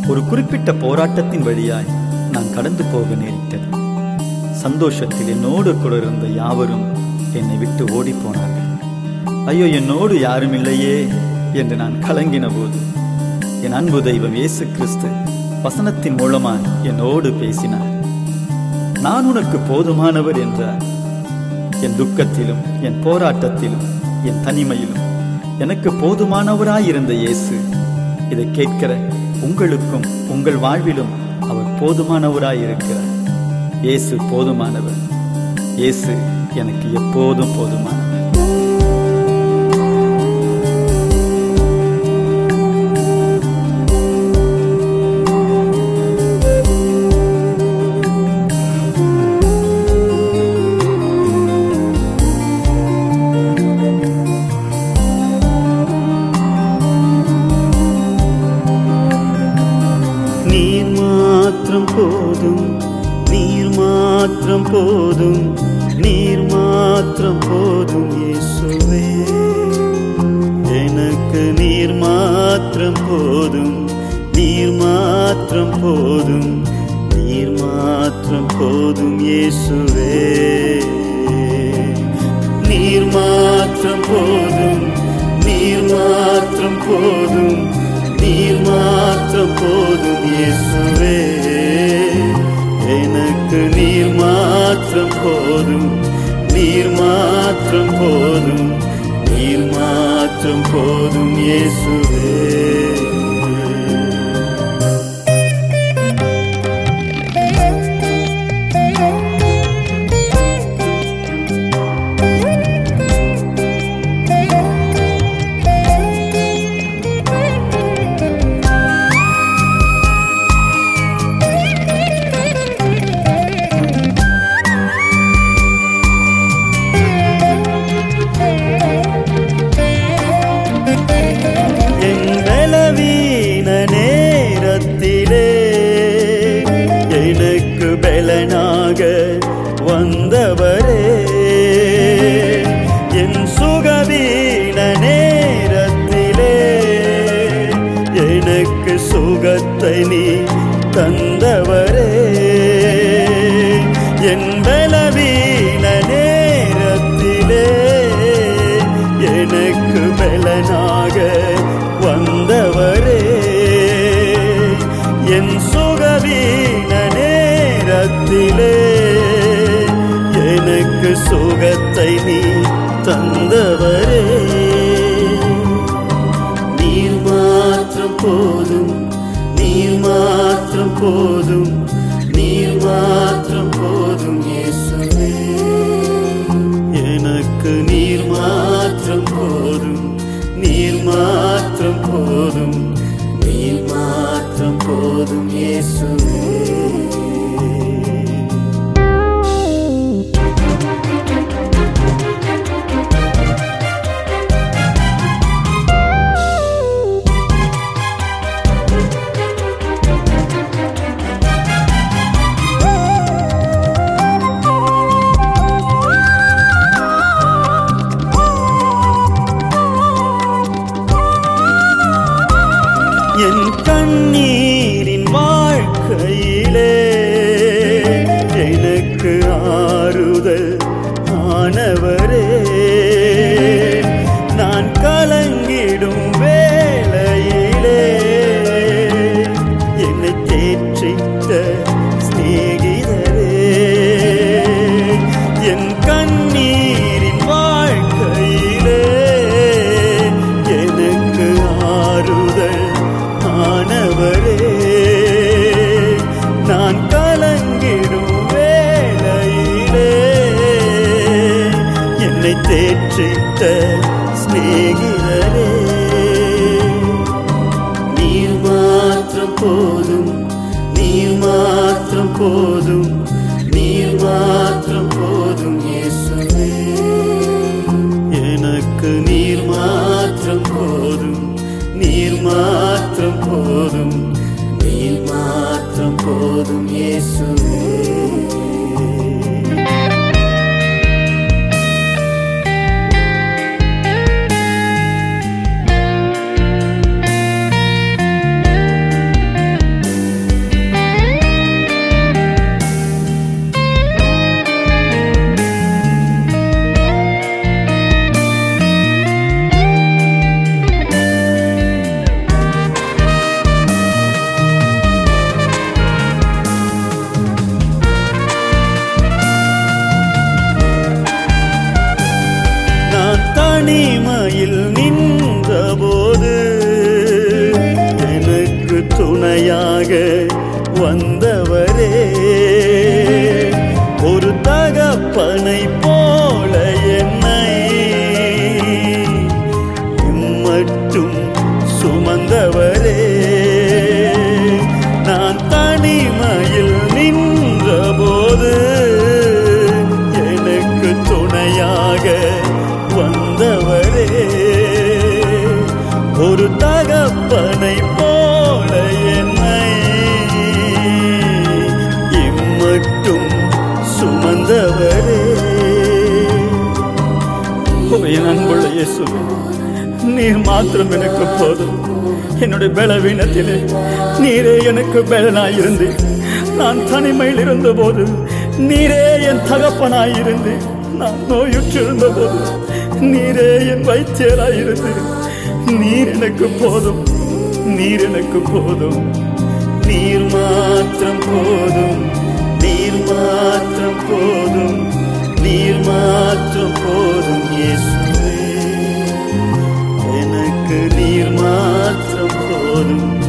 ஒரு குறிப்பிட்ட போராட்டத்தின் வழியாய் நான் கடந்து போக நேரிட்டது சந்தோஷத்தில் என்னோடு கூட இருந்த யாவரும் என்னை விட்டு ஓடி போனார்கள் ஐயோ என்னோடு யாரும் இல்லையே என்று நான் கலங்கின போது என் அன்பு தெய்வம் இயேசு கிறிஸ்து வசனத்தின் மூலமாய் என்னோடு பேசினார் நான் உனக்கு போதுமானவர் என்றார் என் துக்கத்திலும் என் போராட்டத்திலும் என் தனிமையிலும் எனக்கு போதுமானவராயிருந்த இயேசு இதை கேட்கிற உங்களுக்கும் உங்கள் வாழ்விலும் அவர் போதுமானவராயிருக்கிறார் இயேசு போதுமானவர் இயேசு எனக்கு எப்போதும் போதுமானவர் நீர் மாத்திரம் போதும் நீர் மாத்திரம் போதும் நீர் மாத்திரம் போதும் இயேசுவே எனக்கு நீர் மாத்திரம் போதும் நீர் மாத்திரம் போதும் நீர் மாத்திரம் போதும் இயேசுவே நீர் மாத்திரம் போதும் நீர் மாத்திரம் போதும் நீர் மாத்திரம் போதும் இயேசுவே எனக்கு நீர் மாத்திரம் போதும் நீர் மாத்திரம் போதும் நீர் மாத்திரம் போதும் இயேசுவே என் பலவீன நேரத்திலே எனக்கு பலனாக வந்தவரே என் சுகவீன நேரத்திலே எனக்கு சுகத்தை நீ தந்தவரே என் பலவீன நேரத்திலே எனக்கு பலனாக வந்தவரே என் சுகவீன நேரத்திலே எனக்கு சுகத்தை நீ தந்தவரே நீர் மாத்திரம் போதும் நீர் மாத்திரம் போதும் நீர் மாத்திரம் போதும் இயேசுவே எனக்கு நீர் மாத்திரம் போதும் நீர் மாத்திரம் போதும் நீர் மாத்திரம் போதும் இயேசுவே என் கண்ணீரின் வாழ்க்கையிலே எனக்கு ஆறுதல் ஆனவரே நான் கலங்கிடும் வேளையிலே என்னை தேற்றித்த சிநேகிதரே என் கண்ணீரின் வாழ்க்கையிலே எனக்கு ஆறுதல் ஆனவரே நான் கலங்கிடும் வேளையிலே என்னை தேற்றித்த சிநேகிதரே நீர் மாத்திரம் போதும் நீர் மாத்திரம் போதும் நீர் மாத்திரம் போதும் இயேசுவே எனக்கு நீர் மாத்திரம் போதும் நீர் மாத்திரம் போதும் நீர் மாத்திரம் போதும் இயேசுவே நீர் மாத்திரம் எனக்கு போதும் என்னுடைய பலவீனத்திலே நீரே எனக்கு பலனாயிருந்து நான் தனிமையில் இருந்தபோது நீரே என் தகப்பனாயிருந்து நான் நோயுற்றிருந்த போது நீரே என் வைத்தியராயிருந்து நீர் எனக்கு போதும் நீர் எனக்கு போதும் நீர் மாத்திரம் போதும் நீர் மாத்திரம் போதும் நீர் மாத்திரம் போதும் இயேசுவே எனக்கு நீர் மாத்திரம் போதும்